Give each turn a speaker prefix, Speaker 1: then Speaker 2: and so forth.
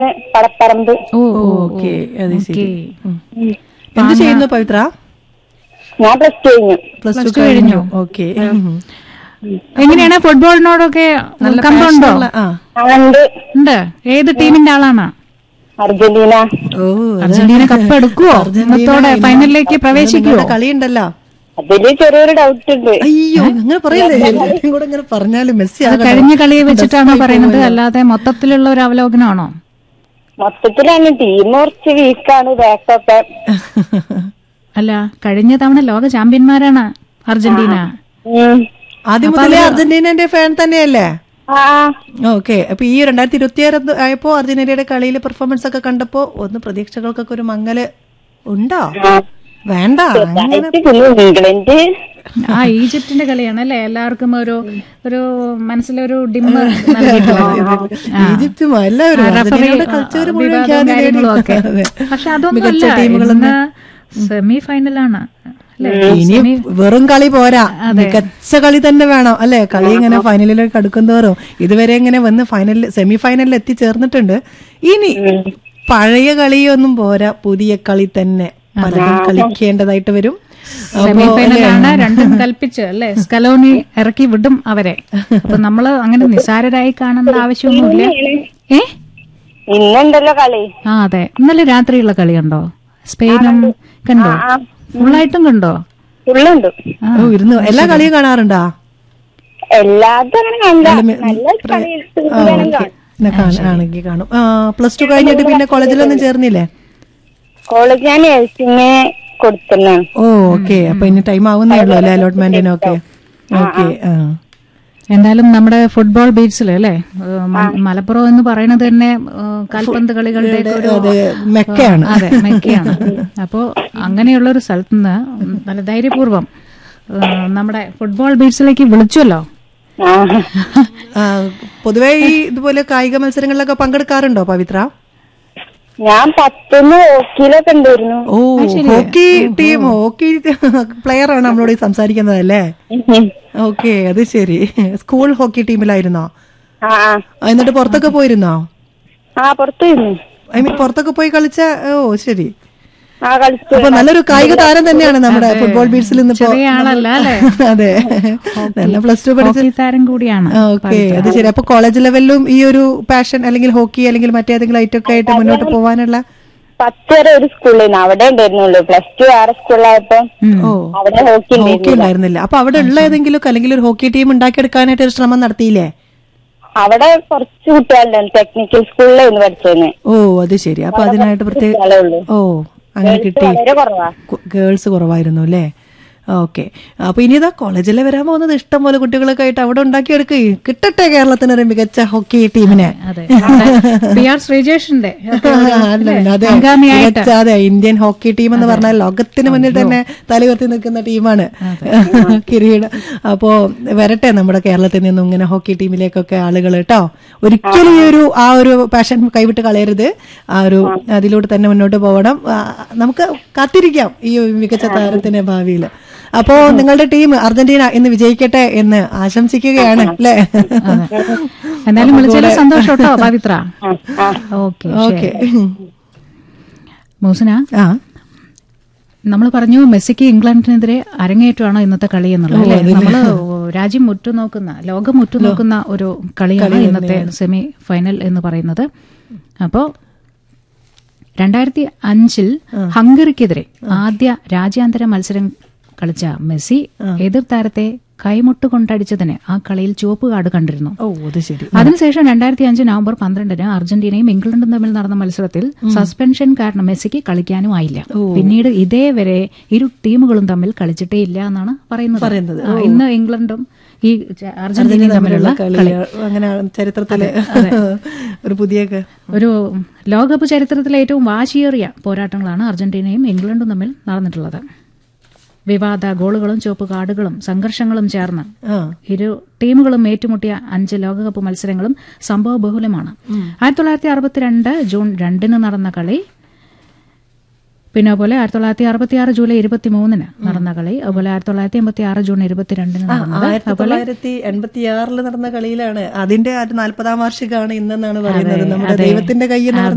Speaker 1: പടപ്പറമ്പ്
Speaker 2: ഓ
Speaker 3: okay അത് ശരി
Speaker 2: okay
Speaker 3: ഉം. എന്ത് ചെയ്യുന്നു പവിത്ര
Speaker 1: ഞാൻ പ്ലസ് ടു കഴിഞ്ഞു
Speaker 3: പ്ലസ് ടു കഴിഞ്ഞു ഓക്കെ
Speaker 2: എങ്ങനെയാണ് ഫുട്ബോളിനോടൊക്കെ കമ്പുണ്ടോ
Speaker 3: ആ
Speaker 1: ആ, ഉണ്ട്
Speaker 2: ഉണ്ട് ഏത് ടീമിന്റെ ആളാണ്
Speaker 1: അർജന്റീന
Speaker 3: ഓ
Speaker 2: അർജന്റീന കപ്പ് എടുക്കുവോ ഇന്നത്തോടെ ഫൈനലിലേക്ക് പ്രവേശിക്കുവോ
Speaker 3: കളി ഉണ്ടല്ലോ
Speaker 1: അതില് ചെറിയൊരു ഡൗട്ട് ഉണ്ട്
Speaker 3: അയ്യോ അങ്ങനെ പറയല്ലേ എല്ലാവരും കൂടെ ഇങ്ങനെ പറഞ്ഞാലും മെസ്സി
Speaker 2: അത്
Speaker 3: ആകണം.
Speaker 2: കഴിഞ്ഞ കളിയെ വെച്ചിട്ടാണോ പറയുന്നത് അല്ലാതെ മൊത്തത്തിലുള്ള ഒരു അവലോകനമാണോ
Speaker 1: മൊത്തത്തിലാണ് ടീം കുറച്ച് വീക്കാണ് ബാക്കൊക്കെ
Speaker 2: അല്ല കഴിഞ്ഞ തവണ ലോക ചാമ്പ്യന്മാരാണ് അർജന്റീന
Speaker 1: ഉം.
Speaker 3: ആദ്യം മുതലേ അർജന്റീനന്റെ ഫാൻ തന്നെയല്ലേ
Speaker 1: ആ
Speaker 3: ഓക്കെ അപ്പൊ ഈ രണ്ടായിരത്തി ഇരുപത്തി ആറ് ആയപ്പോ അർജന്റീനയുടെ കളിയിലെ പെർഫോമൻസ് ഒക്കെ കണ്ടപ്പോ ഒന്ന് പ്രതീക്ഷകൾക്കൊക്കെ ഒരു മങ്ങല് ഉണ്ടോ വേണ്ട അങ്ങനെ
Speaker 1: ആയിട്ട് പിന്നെ ഇംഗ്ലണ്ട്
Speaker 2: ആ ഈജിപ്തിന്റെ കളിയാണ് അല്ലെ എല്ലാവർക്കും ഒരു ഒരു മനസ്സിലൊരു ഡിമ്മ് നൽകിയിട്ടുള്ളത് ആ.
Speaker 3: ഈജിപ്തും എല്ലാവരും
Speaker 2: ആ, referee,
Speaker 3: അർജന്റീനയുടെ കളിച്ചവർ
Speaker 2: ആ,
Speaker 3: മുഴുവൻ
Speaker 2: വിവാദവും
Speaker 3: ഖ്യാതി
Speaker 2: കാര്യങ്ങളും ഒക്കെ.
Speaker 3: നേടി.
Speaker 2: പക്ഷെ അതൊന്നും
Speaker 3: മികച്ച
Speaker 2: അല്ല
Speaker 3: ടീമുകളെന്ന്
Speaker 2: സെമി ഫൈനലാണ് അല്ലെ
Speaker 3: ഇനി വെറും കളി പോരാ മികച്ച കളി തന്നെ വേണം അല്ലെ കളി ഇങ്ങനെ ഫൈനലിലേക്ക് അടുക്കുന്നതോറും ഇതുവരെ ഇങ്ങനെ വന്ന് ഫൈനലിൽ സെമി ഫൈനലിൽ എത്തിച്ചേർന്നിട്ടുണ്ട് ഇനി പഴയ കളിയൊന്നും പോരാ പുതിയ കളി തന്നെ പലതും കളിക്കേണ്ടതായിട്ട് വരും
Speaker 2: സെമി ഫൈനലാണ് രണ്ടും കൽപ്പിച്ച് അല്ലെ സ്കലോണി ഇറക്കി വിടും അവരെ അപ്പൊ നമ്മള് അങ്ങനെ നിസാരരായി കാണേണ്ട ആവശ്യമൊന്നുമില്ല ഏ
Speaker 1: ഇന്നുണ്ടല്ലോ കളി
Speaker 2: ആ അതെ ഇന്നലെ രാത്രിയുള്ള കളി കണ്ടോ സ്പെയിനും കണ്ടോ ഫുള്ളായിട്ടും കണ്ടോ
Speaker 1: ഫുള്ളുണ്ട്
Speaker 3: ഓ ഇരുന്ന് എല്ലാ കളിയും കാണാറുണ്ടാ
Speaker 1: എല്ലാതും അങ്ങനെ കണ്ട നല്ല കളി
Speaker 3: ആണെങ്കിൽ കാണും പ്ലസ് ടു കഴിഞ്ഞിട്ട് പിന്നെ കോളേജിലൊന്നും ചേർന്നില്ലേ
Speaker 1: കോളേജ് ഞാൻ നഴ്സിംഗ് കൊടുത്തിരുന്നാണ്
Speaker 3: ഓ ഓക്കെ അപ്പൊ ഇനി ടൈം ആവുന്നേ ഉള്ളൂ അല്ലെ അലോട്ട്മെന്റിനൊക്കെ ഓക്കെ ആ
Speaker 2: എന്തായാലും നമ്മുടെ ഫുട്ബോൾ ബീച്ചിൽ അല്ലേ ഏഹ് മ- മലപ്പുറം എന്ന് പറയുന്നത് തന്നെ ഏഹ് കാൽപന്ത് കളികളുടെ ഒരു
Speaker 3: അത് മെക്കയാണ്
Speaker 2: അതെ മെക്കയാണ് അപ്പോ അങ്ങനെയുള്ള ഒരു സ്ഥലത്ത് നിന്ന് നല്ല ധൈര്യപൂർവ്വം ഏഹ് നമ്മുടെ ഫുട്ബോൾ ബീച്ചിലേക്ക് വിളിച്ചുവല്ലോ
Speaker 1: ആ
Speaker 3: ആ, പൊതുവേ ഈ ഇതുപോലെ കായിക മത്സരങ്ങളിലൊക്കെ പങ്കെടുക്കാറുണ്ടോ പവിത്ര
Speaker 1: ഞാൻ പത്തുനിന്ന് ഹോക്കിയിലൊക്കെ ഉണ്ടായിരുന്നു
Speaker 3: ഓ ഹോക്കി ടീം ഹോക്കി പ്ലെയർ ആണ് നമ്മളോട് ഈ സംസാരിക്കുന്നത് അല്ലേ ഓക്കെ അത് ശരി സ്കൂൾ ഹോക്കി ടീമിലായിരുന്നോ
Speaker 1: ആ ആ.
Speaker 3: ആ, എന്നിട്ട് പുറത്തൊക്കെ പോയിരുന്നോ
Speaker 1: ആ പുറത്തു ഇരുന്നു
Speaker 3: ഐ മീൻ പുറത്തൊക്കെ പോയി കളിച്ച ഓ ശരി
Speaker 1: ആ കളിച്ചു
Speaker 3: അപ്പൊ നല്ലൊരു കായിക താരം തന്നെയാണ് നമ്മുടെ ഫുട്ബോൾ ബീഡ്സിൽ നിന്ന് ഇപ്പോ
Speaker 2: ചെറിയ ആളല്ല അല്ലേ
Speaker 3: അതെ നല്ല പ്ലസ് ടു പഠിച്ച
Speaker 2: ഹോക്കി താരം കൂടിയാണ്
Speaker 3: ഓക്കെ അത് ശരി അപ്പൊ കോളേജ് ലെവലിലും ഈ ഒരു പാഷൻ അല്ലെങ്കിൽ ഹോക്കി അല്ലെങ്കിൽ മറ്റേതെങ്കിലും ഐറ്റം ഒക്കെ ആയിട്ട് മുന്നോട്ട് പോകാനുള്ള
Speaker 1: പത്ത് വരെ ഒരു സ്കൂളിൽ അവിടെ ഉണ്ടായിരുന്നുള്ളൂ പ്ലസ് ടു വേറെ സ്കൂളിലായപ്പോ
Speaker 3: ഓ
Speaker 1: അവിടെ ഹോക്കി
Speaker 3: ഹോക്കി
Speaker 1: ഉണ്ടായിരുന്നു
Speaker 3: ഉണ്ടായിരുന്നില്ല അപ്പൊ അവിടെ ഉള്ള ഏതെങ്കിലും അല്ലെങ്കിൽ ഒരു ഹോക്കി ടീം ഉണ്ടാക്കിയെടുക്കാനായിട്ട് ഒരു ശ്രമം നടത്തിയില്ലേ
Speaker 1: അവിടെ കുറച്ച് കുട്ടികളുണ്ടായിരുന്നു ടെക്നിക്കൽ സ്കൂളിലായിരുന്നു പഠിച്ചത്
Speaker 3: ഓ അത് ശരി അപ്പൊ അതിനായിട്ട് പ്രത്യേക
Speaker 1: കുട്ടികളേ ഉള്ളൂ
Speaker 3: ഓ അങ്ങനെ കിട്ടി
Speaker 1: വളരെ കുറവാ
Speaker 3: ഗേൾസ് കുറവായിരുന്നു അല്ലേ ഓക്കെ അപ്പൊ ഇനി ഇതാ കോളേജിലെ വരാൻ പോകുന്നത് ഇഷ്ടം പോലെ കുട്ടികളൊക്കെ ആയിട്ട് അവിടെ ഉണ്ടാക്കിയെടുക്കുക കിട്ടട്ടെ കേരളത്തിന് ഒരു മികച്ച ഹോക്കി ടീമിനെ
Speaker 2: അതെ പി ആർ ശ്രീജേഷിന്റെ
Speaker 3: അല്ല, അതെ
Speaker 2: അങ്കാമിയായിട്ട്
Speaker 3: മികച്ച അതെ ഇന്ത്യൻ ഹോക്കി ടീം എന്ന് പറഞ്ഞാൽ ലോകത്തിന് മുന്നിൽ തന്നെ തലയുയർത്തി നിൽക്കുന്ന ടീമാണ് കിരീടം അപ്പോ വരട്ടെ നമ്മുടെ കേരളത്തിൽ നിന്നും ഇങ്ങനെ ഹോക്കി ടീമിലേക്കൊക്കെ ആളുകൾ കേട്ടോ ഒരിക്കലും ഈ ഒരു ആ ഒരു പാഷൻ കൈവിട്ട് കളയരുത് ആ ഒരു അതിലൂടെ തന്നെ മുന്നോട്ട് പോകണം ആ, നമുക്ക് കാത്തിരിക്കാം ഈ ഒരു മികച്ച താരത്തിന്റെ ഭാവിയിൽ അപ്പോ നിങ്ങളുടെ ടീം അർജന്റീന ഇന്ന് വിജയിക്കട്ടെ എന്ന് ആശംസിക്കുകയാണ് അല്ലേ
Speaker 2: എന്തായാലും വിളിച്ചാലും സന്തോഷം കേട്ടോ പവിത്ര
Speaker 1: ആ ആ
Speaker 2: ഓക്കെ
Speaker 3: ഓക്കെ
Speaker 2: മൂസന
Speaker 3: ആ
Speaker 2: നമ്മൾ പറഞ്ഞു മെസ്സിക്ക് ഇംഗ്ലണ്ടിനെതിരെ അരങ്ങേറ്റമാണോ ഇന്നത്തെ കളി എന്നുള്ളത് അല്ലേ നമ്മള് രാജ്യം ഉറ്റുനോക്കുന്ന ലോകം ഉറ്റുനോക്കുന്ന ഒരു കളിയാണ് ഇന്നത്തെ സെമി ഫൈനൽ എന്ന് പറയുന്നത് അപ്പോ രണ്ടായിരത്തി അഞ്ചിൽ ഹംഗറിക്കെതിരെ ആദ്യ രാജ്യാന്തര മത്സരം കളിച്ച മെസ്സി എതിർ താരത്തെ കൈമുട്ട് കൊണ്ടടിച്ചതിന് ആ കളിയിൽ ചുവപ്പ് കാർഡ് കണ്ടിരുന്നു
Speaker 3: ഓ അത് ശരി
Speaker 2: അതിനുശേഷം രണ്ടായിരത്തി അഞ്ച് നവംബർ പന്ത്രണ്ടിന് അർജന്റീനയും ഇംഗ്ലണ്ടും തമ്മിൽ നടന്ന മത്സരത്തിൽ സസ്പെൻഷൻ കാരണം മെസ്സിക്ക് കളിക്കാനും ആയില്ല പിന്നീട് ഇതേവരെ ഇരു ടീമുകളും തമ്മിൽ കളിച്ചിട്ടേ ഇല്ല എന്നാണ് പറയുന്നത്
Speaker 3: പറയുന്നത്.
Speaker 2: ആ, ഇന്ന് ഇംഗ്ലണ്ടും ഈ ച- അർജന്റീനയും തമ്മിലുള്ള കളി
Speaker 3: അങ്ങനെ ചരിത്രത്തിലെ ഒരു പുതിയ ക-
Speaker 2: ഒരു ലോകകപ്പ് ചരിത്രത്തിലെ ഏറ്റവും വാശിയേറിയ പോരാട്ടങ്ങളാണ് അർജന്റീനയും ഇംഗ്ലണ്ടും തമ്മിൽ നടന്നിട്ടുള്ളത് വിവാദ ഗോളുകളും ചുവപ്പ് കാർഡുകളും സംഘർഷങ്ങളും ചേർന്ന്
Speaker 3: ആ
Speaker 2: ഇരു ടീമുകളും ഏറ്റുമുട്ടിയ അഞ്ച് ലോകകപ്പ് മത്സരങ്ങളും സംഭവ ബഹുലമാണ് ആയിരത്തി തൊള്ളായിരത്തി അറുപത്തിരണ്ട് ജൂൺ രണ്ടിന് നടന്ന കളി പിന്നെ അതുപോലെ ആയിരത്തി തൊള്ളായിരത്തി അറുപത്തി ആറ് ജൂലൈ ഇരുപത്തി മൂന്നിന് നടന്ന കളി അതുപോലെ ആയിരത്തി തൊള്ളായിരത്തി എൺപത്തി ആറ് ജൂൺ ഇരുപത്തിരണ്ടിന് നടന്നത്
Speaker 3: ആയിരത്തി തൊള്ളായിരത്തി എൺപത്തി ആറില് നടന്ന കളിയിലാണ് അതിന്റെ ആ നാൽപ്പതാം വാർഷികമാണ് ഇന്നെന്നാണ് പറയുന്നത് നമ്മുടെ ദൈവത്തിന്റെ കയ്യിൽ നിന്ന്